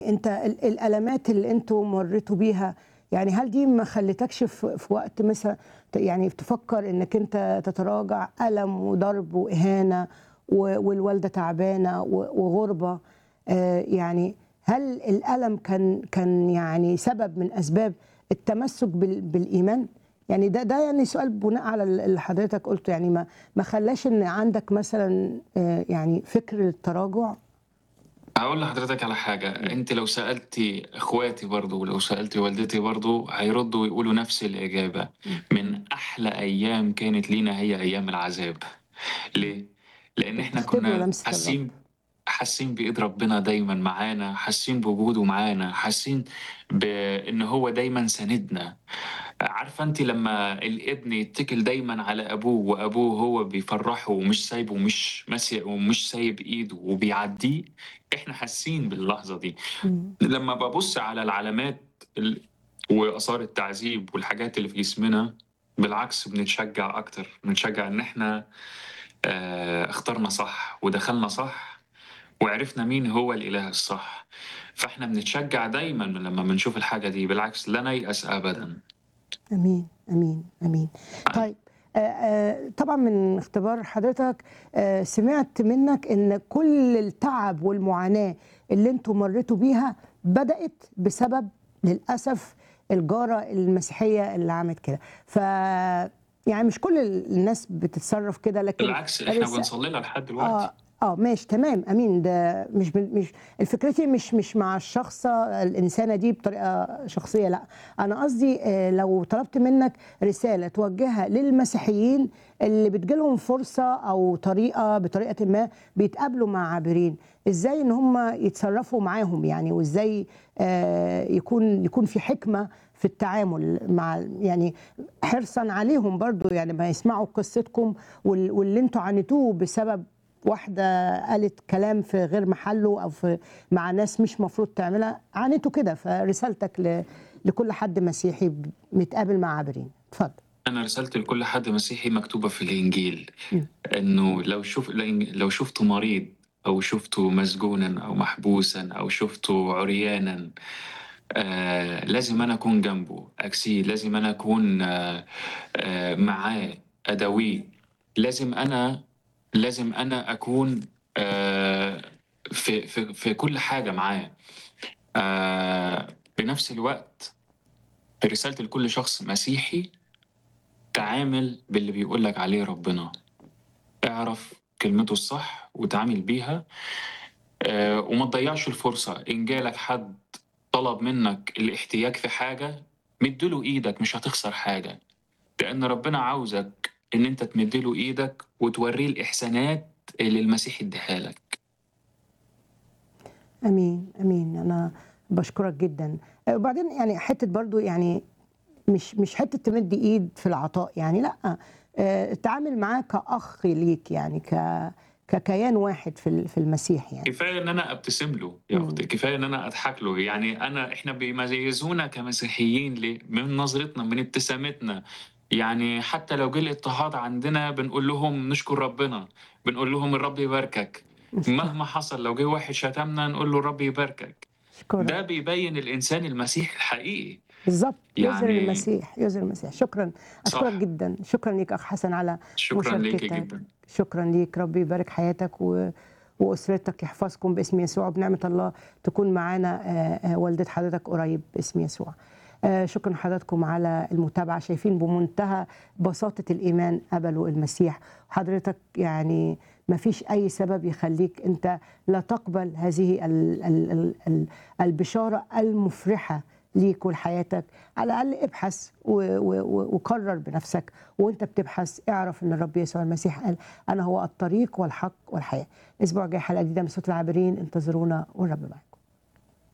أنت ال الألمات اللي أنتم مرّيتوا بيها، يعني هل دي ما خلّتكش في في وقت مثلًا ت يعني تفكّر إنّك أنت تتراجع، ألم وضرب وإهانة و والوالدة تعبانة و وغُربة، آآ يعني هل الألم كان كان يعني سبب من أسباب التمسّك بال بالإيمان؟ يعني ده ده يعني سؤال بناء على ال اللي حضرتك قُلته، يعني ما ما خلّاش إن عندك مثلًا آآ يعني فكر التراجع؟ هاقول لحضرتك على حاجة، إمم. أنتِ لو سألتِ إخواتي برضه ولو سألتِ والدتي برضه هيردّوا ويقولوا نفس الإجابة، إمم. من أحلى أيام كانت لينا هي أيام العذاب، إمم. ليه؟ لإن كنتم إحنا بتختبروا كنا لمسة الرب. حاسين حاسين بإيد ربنا دايمًا معانا، حاسين بوجوده معانا، حاسين بإن هو دايمًا ساندنا، عارفة أنتِ لمّا الابن يتّكل دايمًا على أبوه وأبوه هو بيفرّحه ومش سايبه ومش ماسك ومش سايب إيده وبيعدّيه، إحنا حاسين باللحظة دي، إمم. لمّا بابُص على العلامات ال وآثار التعذيب والحاجات اللي في جسمنا، بالعكس بنتشجّع أكتر، بنتشجّع إن إحنا آآ اخترنا صح ودخلنا صح وعرفنا مين هو الإله الصح، فإحنا بنتشجّع دايمًا لمّا بنشوف الحاجة دي، بالعكس لا نيأس أبدًا. أمين، أمين، أمين. طيب آآ آآ طبعًا من اختبار حضرتك آآ سمعت منّك إن كل التعب والمعاناة اللي أنتم مرّيتوا بيها بدأت بسبب للأسف الجارة المسيحية اللي عملت كده، ف يعني مش كل ال الناس بتتصرّف كده لكن بالعكس إحنا رس بنصلّي لها لحد دلوقتي. آه، آه ماشي تمام أمين، ده مش ب مش فكرتي مش مش مع الشخصة الإنسانة دي بطريقة شخصية لأ، أنا قصدي آآ لو طلبت منّك رسالة توجّهها للمسيحيين اللي بتيجي لهم فرصة أو طريقة بطريقةٍ ما بيتقابلوا مع عابرين، إزاي إن هم يتصرّفوا معاهم يعني وإزاي آآ يكون يكون في حكمة في التعامل مع يعني حرصًا عليهم برضه يعني أمّا يسمعوا قصتكم وال واللي أنتم عانيتوه بسبب واحدة قالت كلام في غير محله أو في مع ناس مش مفروض تعملها، عانيتوا كده، فرسالتك ل لكل حد مسيحي ب متقابل مع عابرين، اتفضل. أنا رسالتي لكل حد مسيحي مكتوبة في الإنجيل، إمم. إنه لو شوف لإن لو شُفته مريض أو شُفته مسجونًا أو محبوسًا أو شُفته عريانًا، آآ لازم أنا أكون جنبه، أكسيه، لازم أنا أكون آآ معاه، أداويه، لازم أنا لازم أنا أكون آآ في في في كل حاجة معاه. آآ بنفس الوقت رسالتي لكل شخص مسيحي، تعامل باللي بيقول لك عليه ربنا، اعرف كلمته الصح واتعامل بيها، آآ وما تضيّعش الفرصة، إن جالك حد طلب منّك الاحتياج في حاجة، مِد له إيدك مش هتخسر حاجة، لإن ربنا عاوزك إن أنت تمِد له إيدك وتورّيه الإحسانات اللي المسيح ادّاها لك. أمين، أمين، أنا باشكرك جدًا. آآ وبعدين يعني حتّة برضه يعني مش مش حتّة تمِد إيد في العطاء يعني لأ، آآ اتعامل معاه كأخ ليك يعني ك ككيان واحد في ال في المسيح يعني. كفاية إن أنا أبتسم له يا أختي، إمم. كفاية إن أنا أضحك له، يعني أنا إحنا بيميزونا كمسيحيين ليه؟ من نظرتنا، من ابتسامتنا، يعني حتى لو جه الاضطهاد عندنا بنقول لهم نشكر ربنا، بنقول لهم الرب يباركك، نشكرك. مهما حصل لو جه واحد شتمنا نقول له الرب يباركك، أشكرك. ده بيبيّن الإنسان المسيحي الحقيقي. بالضبط، يظهر يعني المسيح، يظهر المسيح. شكرًا، أشكرك صح. جدًا، شكرًا ليك أخ حسن على شكرًا ليكِ مشاركتك، جدًا. شكرًا ليك، ربي يبارك حياتك و وأسرتك، يحفظكم باسم يسوع، وبنعمة الله تكون معانا آآ والدة حضرتك قريب باسم يسوع. آآ شكرًا لحضراتكم على المتابعة، شايفين بمنتهى بساطة الإيمان قبلوا المسيح، وحضرتك يعني ما فيش أي سبب يخلّيك أنت لا تقبل هذه ال ال ال ال البشارة المفرحة ليك ولحياتك، على الأقل ابحث و و و وقرر بنفسك، وأنت بتبحث اعرف إن الرب يسوع المسيح قال: "أنا هو الطريق والحق والحياة". الأسبوع الجاي حلقة جديدة من صوت العابرين، انتظرونا والرب معاكم.